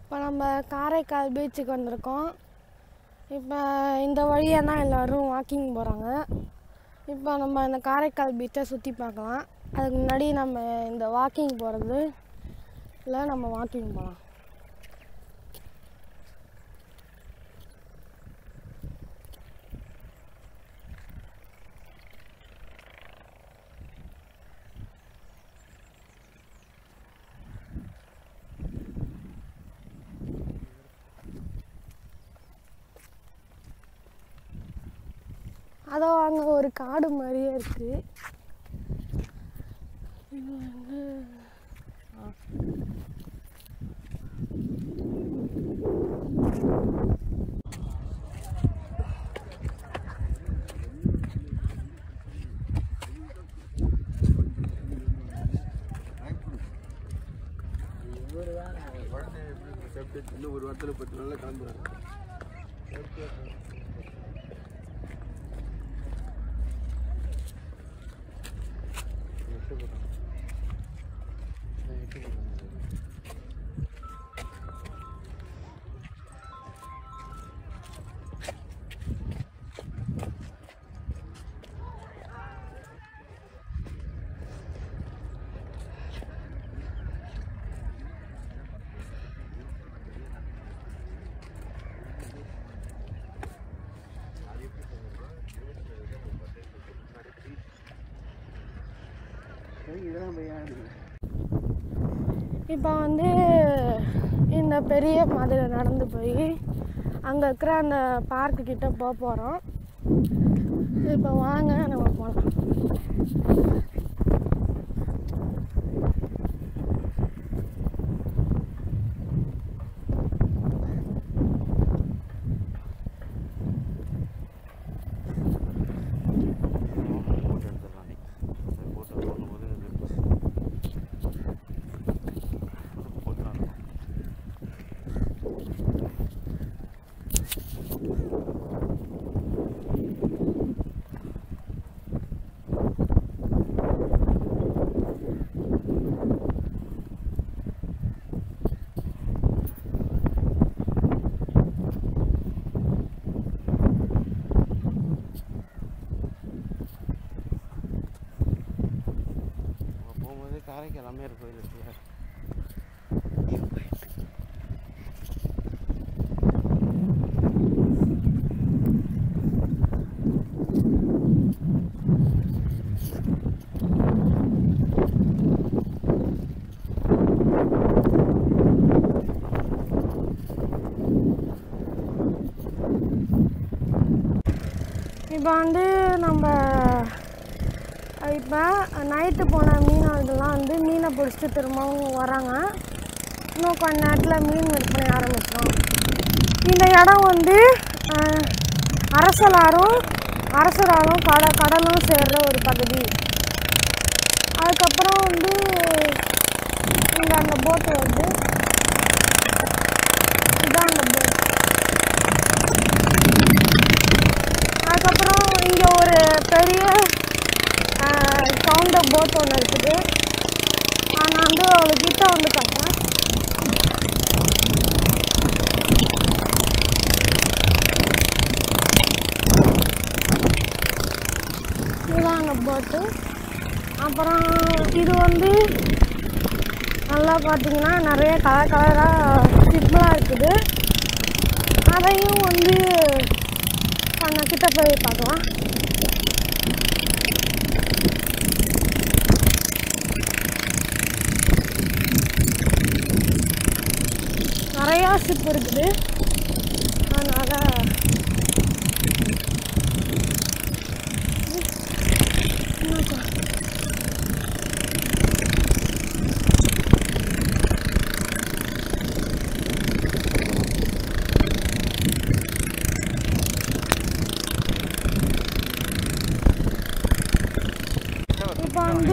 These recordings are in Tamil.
இப்போ நம்ம காரைக்கால் பீச்சுக்கு வந்திருக்கோம் இப்போ இந்த வழியாக தான் எல்லோரும் வாக்கிங் போகிறாங்க இப்போ நம்ம இந்த காரைக்கால் பீச்சை சுற்றி பார்க்கலாம் அதுக்கு முன்னாடி நம்ம இந்த வாக்கிங் போகிறது இல்லை நம்ம வாக்கிங் போகலாம் அதோ அங்கே ஒரு காடு மாதிரியே இருக்குது இது வந்து ஆ. இன்னும் ஒரு வாரத்தில் பத்து நாளில் கிளம்புறாங்க இதெல்லாம் பையன் இப்போ வந்து இந்த பெரிய மதுரை நடந்து போய் அங்கே இருக்கிற அந்த பார்க்கு கிட்ட போக போகிறோம் இப்போ வாங்க நம்ம போகலாம் போகும்போது காரைக்கால் அம்மையார் கோயில் இருக்குல்ல இப்போ வந்து நம்ம இப்போ நைட்டு போன மீனவர்கள்லாம் வந்து மீனை பிடிச்சிட்டு திரும்பவும் வராங்க இன்னும் கொஞ்ச நேரத்தில் மீன் விற்பனை ஆரம்பிச்சிடும் இந்த இடம் வந்து அஹ், அரசலாரும் அரசராலும் கட கடலும் சேர்ற ஒரு பகுதி அதுக்கப்புறம் வந்து இங்கே அந்த போட்டு வருது இதுதான் அந்த போட் அதுக்கப்புறம் இங்கே ஒரு பெரிய சவுண்டர் போட் ஒன்று இருக்குது நான் வந்து அவ்வளோ கிட்ட வந்து காட்டுறேன் இதுதான் அந்த போட்டு அப்புறம் இது வந்து நல்லா பார்த்தீங்கன்னா நிறைய கலர் கலராக சிம்பிளாக இருக்குது அதையும் வந்து கொஞ்சம் கிட்ட போய் பார்க்கலாம் நிறையா ஷிப் இருக்குது அதனால் இப்போ வந்து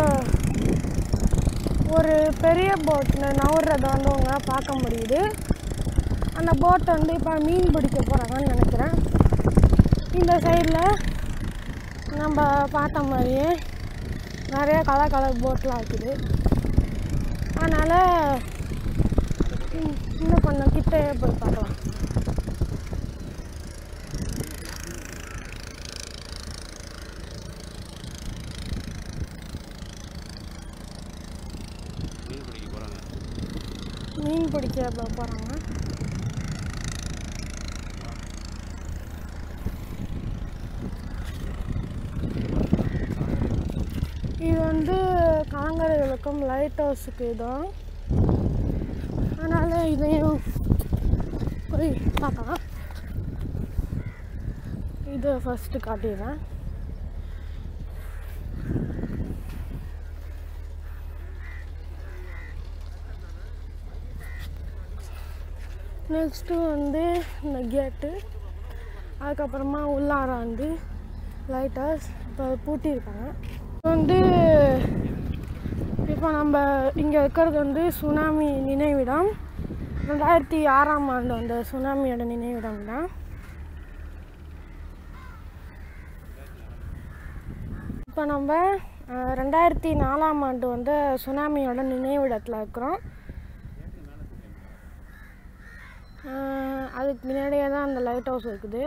ஒரு பெரிய போட்டில் நவுறதை வந்து உங்களால் பார்க்க முடியுது அந்த போட்டை வந்து இப்போ மீன் பிடிக்க போகிறாங்கன்னு நினைக்கிறேன் இந்த சைடில் நம்ம பார்த்த மாதிரியே நிறைய கலர் கலர் போட்லாம் இருக்குது அதனால் இன்னும் கொஞ்ச கிட்டே போய் பார்க்கலாம் மீன் பிடிக்க போகிறாங்க மீன் பிடிக்க போ- போகிறாங்க இது வந்து கலங்கரைகளுக்கும் லைட் ஹவுஸுக்கு தான் அதனால் இதையும் போய் பார்க்கலாம் இதை ஃபஸ்ட்டு காட்டிடுறேன் நெக்ஸ்ட்டு வந்து இந்த கேட்டு அதுக்கப்புறமா உள்ளார வந்து லைட் ஹவுஸ் இப்போ பூட்டியிருக்காங்க இப்போ வந்து இப்போ நம்ம இங்கே இருக்கிறது வந்து சுனாமி நினைவிடம் ரெண்டாயிரத்தி ஆறாம் ஆண்டு அந்த சுனாமியோட நினைவிடம் தான் இப்போ நம்ம அஹ், ரெண்டாயிரத்தி நாலாம் ஆண்டு வந்து சுனாமியோட நினைவிடத்தில் இருக்கிறோம் அஹ், அதுக்கு முன்னாடியே தான் அந்த லைட் ஹவுஸ் இருக்குது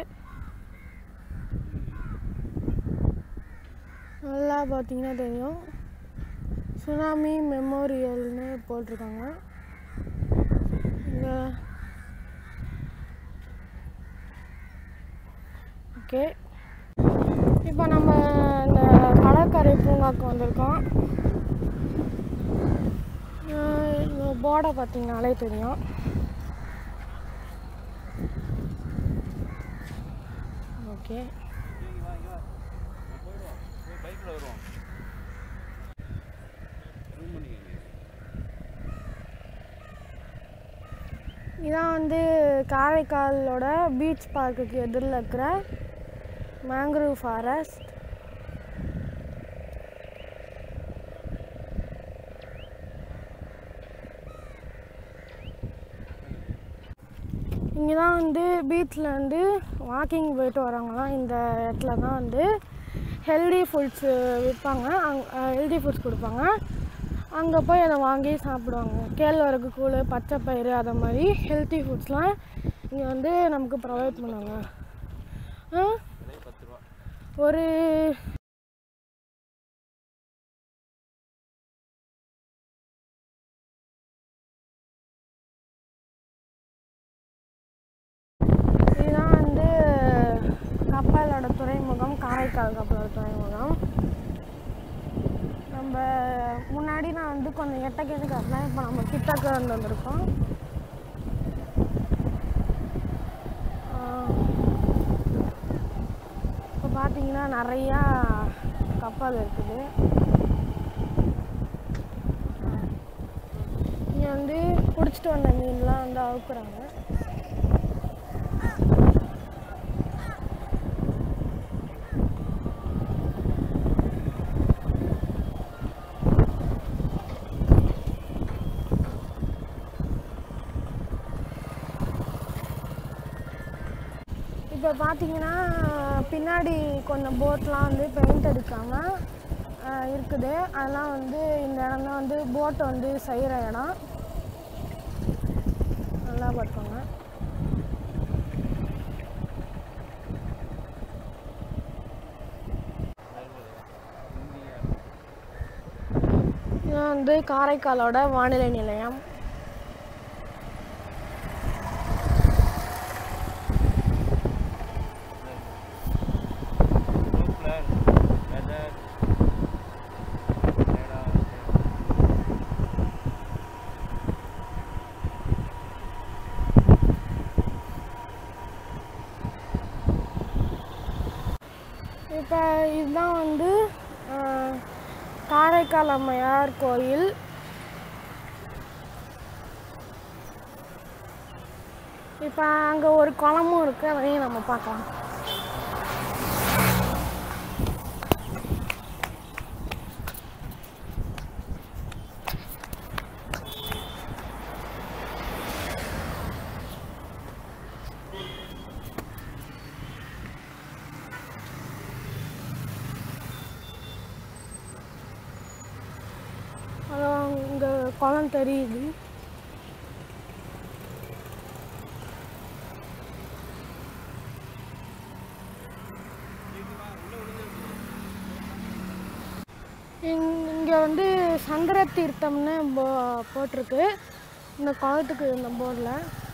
நல்லா பார்த்தீங்கன்னா தெரியும் சுனாமி மெமோரியல்னு போட்டிருக்காங்க இங்கே ஓகே இப்போ நம்ம இந்த கடற்கரை பூங்காக்கு வந்திருக்கோம் அஹ் இந்த போர்டை பார்த்தீங்கனாலே தெரியும் ஓகே பைக்கில் வருவோம் ரூம் பண்ணிக்கங்க இதான் வந்து காரைக்காலோட பீச் பார்க்குக்கு எதிரில் இருக்கிற மேங்க்ரூவ் ஃபாரஸ்ட் இங்கே தான் வந்து பீச்சில் வந்து வாக்கிங் போயிட்டு வரவங்கலாம் இந்த இடத்துல தான் வந்து ஹெல்தி ஃபுட்ஸு விற்பாங்க அங் ஹெல்தி ஃபுட்ஸ் கொடுப்பாங்க அங்கே போய் அதை வாங்கி சாப்பிடுவாங்க கேழ்வரகு கூழ் பச்சை பயிறு அதை மாதிரி ஹெல்த்தி ஃபுட்ஸ்லாம் இங்கே வந்து நமக்கு ப்ரொவைட் பண்ணுவாங்க ஆ விலை பத்து ரூபா ஒரு இதுதான் வந்து கப்பலோட துறைமுகம் காரைக்கால் கப்பலோட துறைமுகம் நம்ம முன்னாடி நான் வந்து கொஞ்சம் எட்டக்கேன்னு காட்டினேன் இப்போ நம்ம கிட்டக்க வந்து வந்திருக்கோம் இப்போ பார்த்தீங்கன்னா நிறையா கப்பல் இருக்குது இங்கே வந்து பிடிச்சிட்டு வந்த மீன்லாம் வந்து அவுக்குறாங்க இப்போ பார்த்தீங்கன்னா பின்னாடி கொஞ்சம் போட்லாம் வந்து பெயிண்ட் அடிக்காமல் இருக்குது அதெல்லாம் வந்து இந்த இடம் தான் வந்து போட் வந்து செய்கிற இடம் நல்லா பார்த்துக்கோங்க இது வந்து காரைக்காலோட வானிலை நிலையம் குரூப்பில் வெதர் இப்போ இதுதான் வந்து அஹ், காரைக்கால் அம்மையார் கோயில் இப்போ அங்கே ஒரு குளமும் இருக்குது அதையும் நம்ம பார்க்கலாம் அதான் இங்கே குளம் தெரியுது இங்கே வந்து சந்திர தீர்த்தம்னு போ போட்டிருக்கு இந்த குளத்துக்கு இந்த போர்டில்